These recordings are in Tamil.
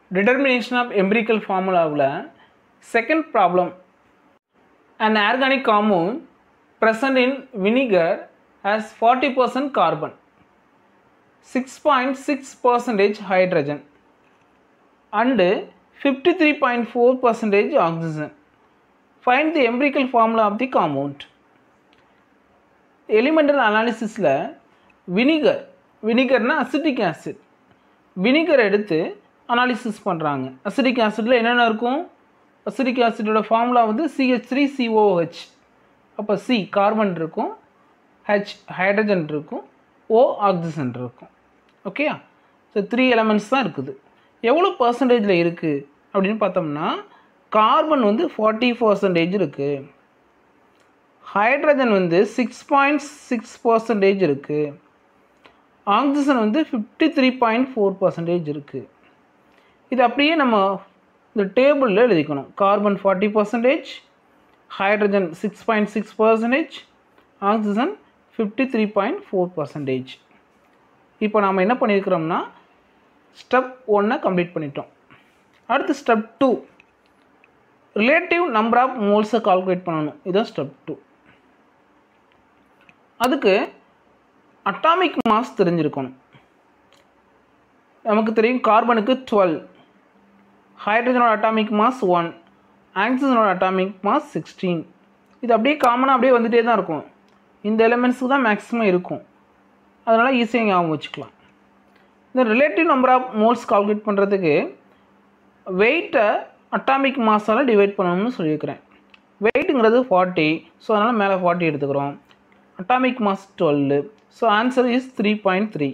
டிட்டர்மினேஷன் ஆஃப் எம்பிரிக்கல் ஃபார்முலாவில் second problem an organic compound present in vinegar has 40% carbon 6.6 percentage hydrogen and 53.4 percentage oxygen find the empirical formula of the compound elemental அனாலிசிஸில் வினிகர் வினிகர்னா அசிட்டிக் ஆசிட் வினிகர் எடுத்து அனாலிசிஸ் பண்ணுறாங்க அசிட்டிக் ஆசிடில் என்னென்ன இருக்கும் அசிட்டிக் ஆசிடோட ஃபார்முலா வந்து சிஹெச் த்ரீ சிஓஹெச் அப்போ சி கார்பன் இருக்கும் ஹெச் ஹைட்ரஜன் இருக்கும் ஓ ஆக்சிஜன் இருக்கும் ஓகேயா ஸோ த்ரீ எலமெண்ட்ஸ் தான் இருக்குது எவ்வளோ பர்சன்டேஜில் இருக்குது அப்படின்னு பார்த்தோம்னா கார்பன் வந்து ஃபார்ட்டி பர்சன்டேஜ் இருக்குது ஹைட்ரஜன் வந்து சிக்ஸ் பாயிண்ட் சிக்ஸ் பர்சன்டேஜ் இருக்குது ஆக்சிஜன் வந்து fifty three point four percentage இருக்குது இது அப்படியே நம்ம இந்த டேபிளில் எழுதிக்கணும் carbon forty percentage hydrogen six point six percentage oxygen fifty three point four percentage இப்போ நாம் என்ன பண்ணியிருக்கிறோம்னா ஸ்டெப் ஒன்னை கம்ப்ளீட் பண்ணிட்டோம் அடுத்து step two relative number of மோல்ஸை கால்குலேட் பண்ணணும் இதுதான் ஸ்டெப் டூ அதுக்கு அட்டாமிக் மாஸ் தெரிஞ்சிருக்கணும் நமக்கு தெரியும் கார்பனுக்கு டுவெல் ஹைட்ரஜனோட அட்டாமிக் மாஸ் ஒன் ஆக்சிஜனோட அட்டாமிக் மாஸ் சிக்ஸ்டீன் இது அப்படியே காமனாக அப்படியே வந்துகிட்டே தான் இருக்கும் இந்த எலிமெண்ட்ஸுக்கு தான் மேக்ஸிமம் இருக்கும் அதனால் ஈஸியாக ஞாபகம் வச்சுக்கலாம் இந்த relative number of moles calculate பண்ணுறதுக்கு வெயிட்டை அட்டாமிக் மாஸால் டிவைட் பண்ணணும்னு சொல்லியிருக்கிறேன் வெயிட்டுங்கிறது ஃபார்ட்டி ஸோ அதனால் மேலே ஃபார்ட்டி எடுத்துக்கிறோம் atomic mass twelve so answer is three point three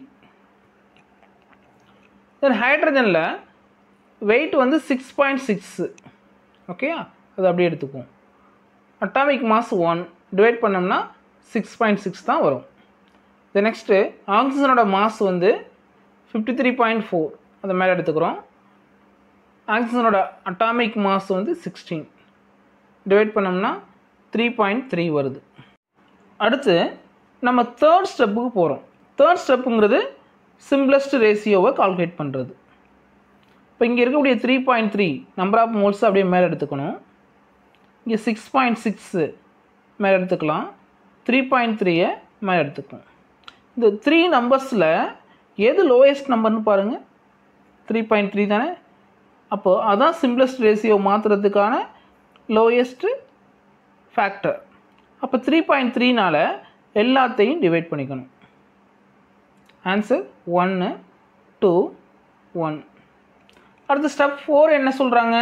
then ஹைட்ரஜனில் வெயிட் வந்து சிக்ஸ் பாயிண்ட் சிக்ஸு ஓகேயா அது அப்படியே எடுத்துக்குவோம் அட்டாமிக் மாஸ் ஒன் டிவைட் பண்ணோம்னா சிக்ஸ் பாயிண்ட் சிக்ஸ் தான் வரும் த நெக்ஸ்ட்டு ஆக்சிஜனோட மாஸ் வந்து ஃபிஃப்டி த்ரீ பாயிண்ட் ஃபோர் அதை மேலே எடுத்துக்கிறோம் ஆக்சிஜனோட அட்டாமிக் மாஸ் வந்து சிக்ஸ்டீன் டிவைட் பண்ணோம்னா த்ரீ பாயிண்ட் த்ரீ வருது அடுத்து நம்ம தேர்ட் ஸ்டெப்புக்கு போகிறோம் தேர்ட் ஸ்டெப்புங்கிறது சிம்பிளஸ்ட் ரேஷியோவை கால்குலேட் பண்ணுறது இப்போ இங்கே இருக்கக்கூடிய three point three number of moles அப்படியே மேலே எடுத்துக்கணும் இங்கே சிக்ஸ் பாயிண்ட் சிக்ஸு மேலே எடுத்துக்கலாம் த்ரீ பாயிண்ட் த்ரீயை மேலே எடுத்துக்கணும் இந்த த்ரீ நம்பர்ஸில் எது லோயஸ்ட் நம்பர்னு பாருங்கள் த்ரீ பாயிண்ட் த்ரீ தானே அப்போது அதான் சிம்பிளஸ்ட் ரேஷியோ மாற்றுறதுக்கான லோயஸ்ட்டு ஃபேக்டர் அப்போ த்ரீ பாயிண்ட் த்ரீனால் எல்லாத்தையும் டிவைட் பண்ணிக்கணும் ஆன்சர் ஒன்று டூ ஒன் அடுத்த ஸ்டெப் ஃபோர் என்ன சொல்கிறாங்க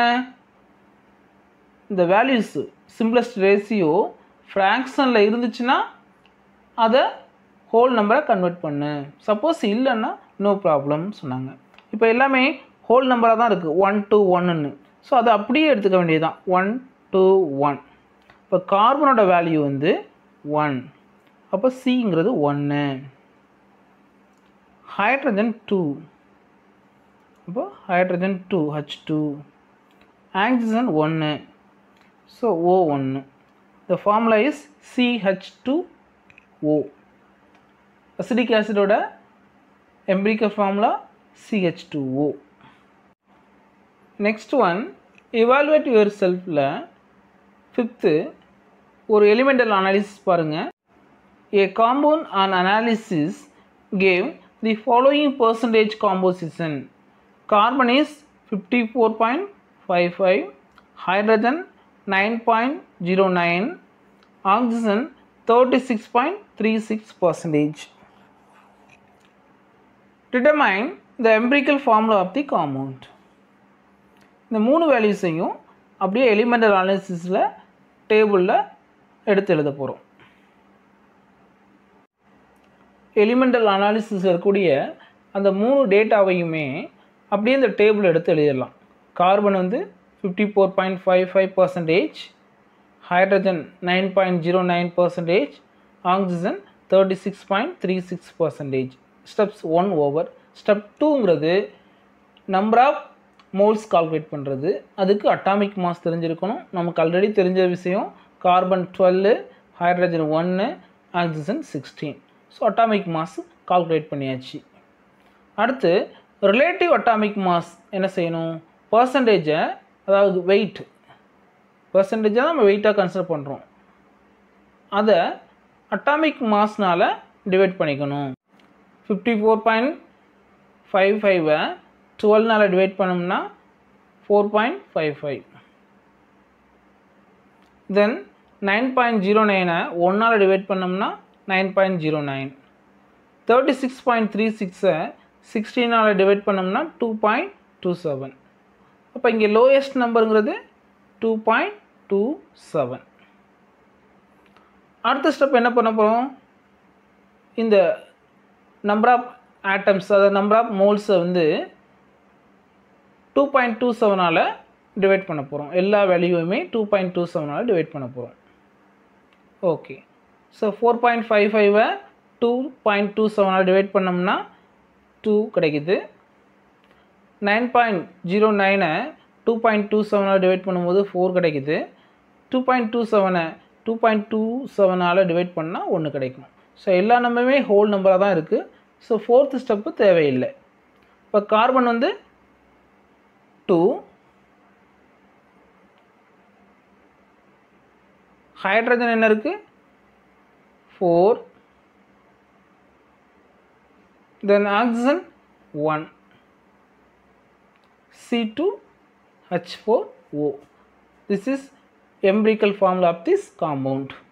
இந்த வேல்யூஸ் சிம்பிளஸ்ட் ரேஷியோ ஃப்ராக்ஷனில் இருந்துச்சுன்னா அதை ஹோல் நம்பரை கன்வெர்ட் பண்ணு சப்போஸ் இல்லைன்னா நோ ப்ராப்ளம் சொன்னாங்க இப்போ எல்லாமே ஹோல் நம்பராக தான் இருக்குது ஒன் டூ ஒன்னுன்னு ஸோ அதை அப்படியே எடுத்துக்க வேண்டியது தான் ஒன் டூ ஒன் இப்போ கார்பனோட வேல்யூ வந்து ஒன் அப்போ சிங்கிறது ஒன்று ஹைட்ரஜன் டூ அப்போ hydrogen two H two oxygen ஒன்று ஸோ ஓ ஒன்று the formula is CH two O acetic ஆசிடோட empirical formula CH two O next one evaluate your செல்ஃபில் ஃபிஃப்த்து ஒரு எலிமெண்டல் அனாலிசிஸ் பாருங்கள் a compound on analysis gave the following percentage composition carbon is fifty four point five five hydrogen nine point zero nine oxygen thirty six point three six percentage determine the empirical formula of the compound இந்த மூணு வேல்யூஸையும் அப்படியே எலிமெண்டல் அனாலிசிஸில் டேபிளில் எடுத்து எழுத போகிறோம் எலிமெண்டல் அனாலிசிஸ் இருக்கக்கூடிய அந்த மூணு டேட்டாவையுமே அப்படியே இந்த டேபிள் எடுத்து எழுதிடலாம் கார்பன் வந்து fifty four point five five percentage hydrogen nine point zero nine percentage oxygen thirty six point three six percentage steps one over step டூங்கிறது நம்பர் ஆஃப் மோல்ஸ் கால்குலேட் பண்ணுறது அதுக்கு அட்டாமிக் மாஸ் தெரிஞ்சிருக்கணும் நமக்கு ஆல்ரெடி தெரிஞ்ச விஷயம் கார்பன் டுவெல்லு ஹைட்ரஜன் ஒன்று oxygen sixteen so atomic mass calculate பண்ணியாச்சு அடுத்து ரிலேட்டிவ் அட்டாமிக் மாஸ் என்ன செய்யணும் பர்சன்டேஜை அதாவது வெயிட் பர்சன்டேஜை தான் நம்ம வெயிட்டாக கன்சிடர் பண்ணுறோம் அதை அட்டாமிக் மாஸ்னால் டிவைட் பண்ணிக்கணும் ஃபிஃப்டி ஃபோர் பாயிண்ட் ஃபைவ் ஃபைவை டுவெல்னால் டிவைட் பண்ணோம்னா four point five five then nine point zero நைனை ஒன்னால் டிவைட் பண்ணோம்னா nine point zero nine thirty six point three சிக்ஸை சிக்ஸ்டீனால் டிவைட் பண்ணோம்னா டூ பாயிண்ட் டூ செவன் அப்போ இங்கே லோயஸ்ட் நம்பருங்கிறது டூ பாயிண்ட் டூ செவன் அடுத்த ஸ்டெப் என்ன பண்ண போகிறோம் இந்த நம்பர் ஆஃப் ஆட்டம்ஸ் அதாவது நம்பர் ஆஃப் மோல்ஸை வந்து டூ பாயிண்ட் டூ செவனால் டிவைட் பண்ண போகிறோம் எல்லா வேல்யூவுமே டூ பாயிண்ட் டூ செவனால் டிவைட் பண்ண போகிறோம் okay so four point five ஃபைவை டூ பாயிண்ட் டூ செவனால் டிவைட் பண்ணோம்னா டூ கிடைக்குது நைன் பாயிண்ட் ஜீரோ நைனை டூ பாயிண்ட் டூ செவனால் டிவைட் பண்ணும்போது ஃபோர் கிடைக்குது டூ பாயிண்ட் டூ செவனை டூ பாயிண்ட் டூ செவனால் டிவைட் பண்ணால் ஒன்று கிடைக்கும் ஸோ எல்லா நம்பருமே ஹோல் நம்பராக தான் இருக்குது ஸோ ஃபோர்த்து ஸ்டெப்பு தேவையில்லை இப்போ கார்பன் வந்து டூ ஹைட்ரஜன் என்ன இருக்குது four then oxygen 1 C2H4O this is empirical formula of this compound